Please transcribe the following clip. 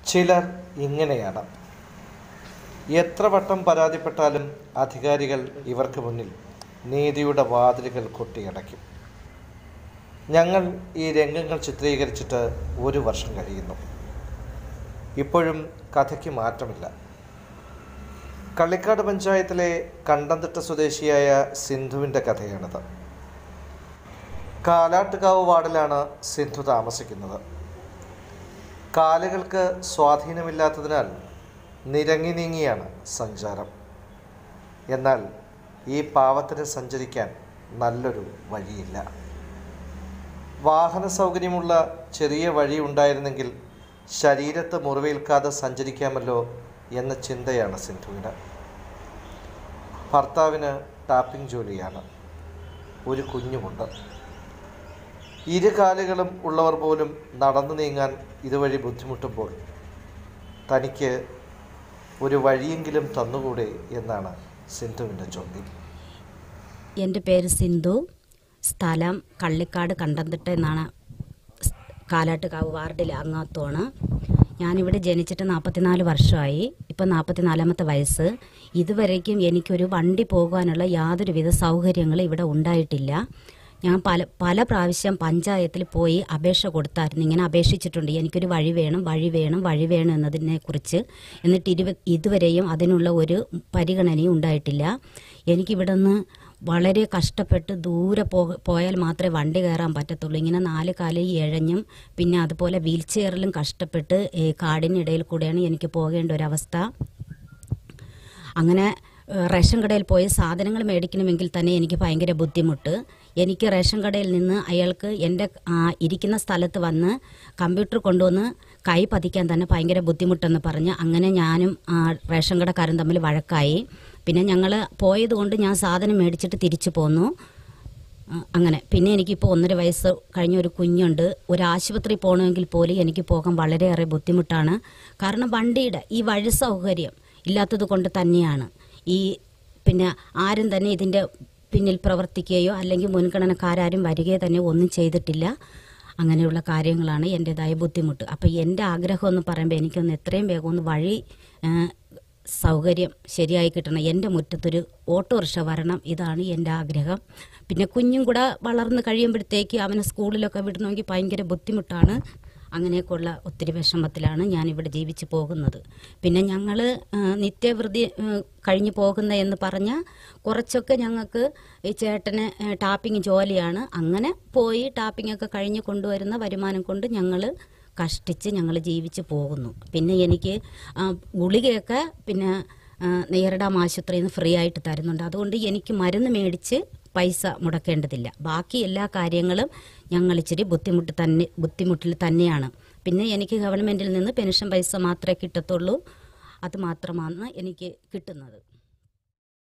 ചിലർ ഇങ്ങനെയാണ് എത്ര വട്ടം പരാതിപ്പെട്ടാലും അധികാരികൾ ഇവർക്ക് മുന്നിൽ നീതിയുടെ വാതിലുകൾ കൊട്ടിയടയ്ക്കും ഞങ്ങൾ ഈ രംഗങ്ങൾ ചിത്രീകരിച്ചിട്ട് ഒരു വർഷം കഴിയുന്നു ഇപ്പോഴും കഥയ്ക്ക് മാറ്റമില്ല കള്ളിക്കാട് പഞ്ചായത്തിലെ കണ്ടംതിട്ട സ്വദേശിയായ സിന്ധുവിൻ്റെ കഥയാണിത് കാലാട്ടുകാവ് വാർഡിലാണ് സിന്ധു താമസിക്കുന്നത് കാലുകൾക്ക് സ്വാധീനമില്ലാത്തതിനാൽ നിരങ്ങി നീങ്ങിയാണ് സഞ്ചാരം എന്നാൽ ഈ പാവത്തിന് സഞ്ചരിക്കാൻ നല്ലൊരു വഴിയില്ല വാഹന സൗകര്യമുള്ള ചെറിയ വഴി ഉണ്ടായിരുന്നെങ്കിൽ ശരീരത്ത് മുറിവേൽക്കാതെ സഞ്ചരിക്കാമല്ലോ എന്ന ചിന്തയാണ് സിന്ധുവിന് ഭർത്താവിന് ടാപ്പിംഗ് ജോലിയാണ് ഒരു കുഞ്ഞുമുണ്ട് ഇരു കാലുകളും ഉള്ളവർ പോലും നടന്നു നീങ്ങാൻ ഇതുവഴി ബുദ്ധിമുട്ടുമ്പോൾ തനിക്ക് ഒരു വഴിയെങ്കിലും തന്നുകൂടെ എന്നാണ് സിന്ധുവിൻ്റെ ചോദ്യം എൻ്റെ പേര് സിന്ധു സ്ഥലം കള്ളിക്കാട് കണ്ടംതിട്ട എന്നാണ് സ് കാലാട്ടുകാവ് വാർഡിലെ അംഗത്വമാണ് ഞാനിവിടെ ജനിച്ചിട്ട് നാൽപ്പത്തിനാല് വർഷമായി ഇപ്പം നാൽപ്പത്തിനാലാമത്തെ വയസ്സ് ഇതുവരേക്കും എനിക്കൊരു വണ്ടി പോകാനുള്ള യാതൊരുവിധ സൗകര്യങ്ങളും ഇവിടെ ഉണ്ടായിട്ടില്ല ഞാൻ പല പല പ്രാവശ്യം പഞ്ചായത്തിൽ പോയി അപേക്ഷ കൊടുത്തായിരുന്നു ഇങ്ങനെ അപേക്ഷിച്ചിട്ടുണ്ട് എനിക്കൊരു വഴി വേണം വഴി വേണം വഴി വേണം എന്നതിനെ കുറിച്ച് എന്നിട്ട് ഇരുവ ഇതുവരെയും അതിനുള്ള ഒരു പരിഗണനയും ഉണ്ടായിട്ടില്ല എനിക്കിവിടെ നിന്ന് വളരെ കഷ്ടപ്പെട്ട് ദൂരെ പോ പോയാൽ മാത്രമേ വണ്ടി കയറാൻ പറ്റത്തുള്ളൂ ഇങ്ങനെ നാല് കാലിൽ ഇഴഞ്ഞും പിന്നെ അതുപോലെ വീൽ ചെയറിലും കഷ്ടപ്പെട്ട് ഈ കാടിനിടയിൽ കൂടെയാണ് എനിക്ക് പോകേണ്ട ഒരവസ്ഥ അങ്ങനെ ഏഹ്, റേഷൻ കടയിൽ പോയി സാധനങ്ങൾ മേടിക്കണമെങ്കിൽ തന്നെ എനിക്ക് ഭയങ്കര ബുദ്ധിമുട്ട് എനിക്ക് റേഷൻ കടയിൽ നിന്ന് അയാൾക്ക് എൻ്റെ ആ, ഇരിക്കുന്ന സ്ഥലത്ത് വന്ന് കമ്പ്യൂട്ടർ കൊണ്ടുവന്ന് കൈ പതിക്കാൻ തന്നെ ഭയങ്കര ബുദ്ധിമുട്ടെന്ന് പറഞ്ഞ് അങ്ങനെ ഞാനും ആ, റേഷൻ കടക്കാരും തമ്മിൽ വഴക്കായി പിന്നെ ഞങ്ങൾ പോയതുകൊണ്ട് ഞാൻ സാധനം മേടിച്ചിട്ട് തിരിച്ചു പോന്നു ആ, അങ്ങനെ പിന്നെ എനിക്കിപ്പോൾ ഒന്നര വയസ്സ് കഴിഞ്ഞ ഒരു കുഞ്ഞുണ്ട് ഒരു ആശുപത്രി പോകണമെങ്കിൽ പോലും എനിക്ക് പോകാൻ വളരെയേറെ ബുദ്ധിമുട്ടാണ് കാരണം വണ്ടിയുടെ ഈ വഴി സൗകര്യം ഇല്ലാത്തത് കൊണ്ട് തന്നെയാണ് ഈ പിന്നെ ആരും തന്നെ ഇതിൻ്റെ പിന്നിൽ പ്രവർത്തിക്കുകയോ അല്ലെങ്കിൽ മുൻഗണനക്കാരും വരികയോ തന്നെ ഒന്നും ചെയ്തിട്ടില്ല അങ്ങനെയുള്ള കാര്യങ്ങളാണ് എൻ്റെതായ ബുദ്ധിമുട്ട് അപ്പോൾ എൻ്റെ ആഗ്രഹം എന്ന് പറയുമ്പോൾ എനിക്കൊന്ന് എത്രയും വേഗം ഒന്ന് വഴി ആ, സൗകര്യം ശരിയായി കിട്ടണം എൻ്റെ മുറ്റത്തൊരു ഓട്ടോറിക്ഷ വരണം ഇതാണ് എൻ്റെ ആഗ്രഹം പിന്നെ കുഞ്ഞും കൂടെ വളർന്ന് കഴിയുമ്പോഴത്തേക്ക് അവനെ സ്കൂളിലൊക്കെ വിടണമെങ്കിൽ ഭയങ്കര ബുദ്ധിമുട്ടാണ് അങ്ങനെയൊക്കെയുള്ള ഒത്തിരി വിഷമത്തിലാണ് ഞാനിവിടെ ജീവിച്ച് പോകുന്നത് പിന്നെ ഞങ്ങൾ നിത്യവൃത്തി ആ, കഴിഞ്ഞു പോകുന്ന എന്ന് പറഞ്ഞാൽ കുറച്ചൊക്കെ ഞങ്ങൾക്ക് ഈ ചേട്ടന് ആ, ടാപ്പിംഗ് ജോലിയാണ് അങ്ങനെ പോയി ടാപ്പിംഗ് ഒക്കെ കഴിഞ്ഞ് കൊണ്ടുവരുന്ന വരുമാനം കൊണ്ട് ഞങ്ങൾ കഷ്ടിച്ച് ഞങ്ങൾ ജീവിച്ച് പോകുന്നു പിന്നെ എനിക്ക് ആ, ഗുളികയൊക്കെ പിന്നെ ആ, നെയ്യറഡാം ആശുപത്രിയിൽ നിന്ന് ഫ്രീ ആയിട്ട് തരുന്നുണ്ട് അതുകൊണ്ട് എനിക്ക് മരുന്ന് മേടിച്ച് പൈസ മുടക്കേണ്ടതില്ല ബാക്കി എല്ലാ കാര്യങ്ങളും ഞങ്ങൾ ഇച്ചിരി ബുദ്ധിമുട്ട് തന്നെ ബുദ്ധിമുട്ടിൽ തന്നെയാണ് പിന്നെ എനിക്ക് ഗവൺമെൻറ്റിൽ നിന്ന് പെൻഷൻ പൈസ മാത്രമേ കിട്ടത്തുള്ളൂ അത് മാത്രമാണ് എനിക്ക് കിട്ടുന്നത്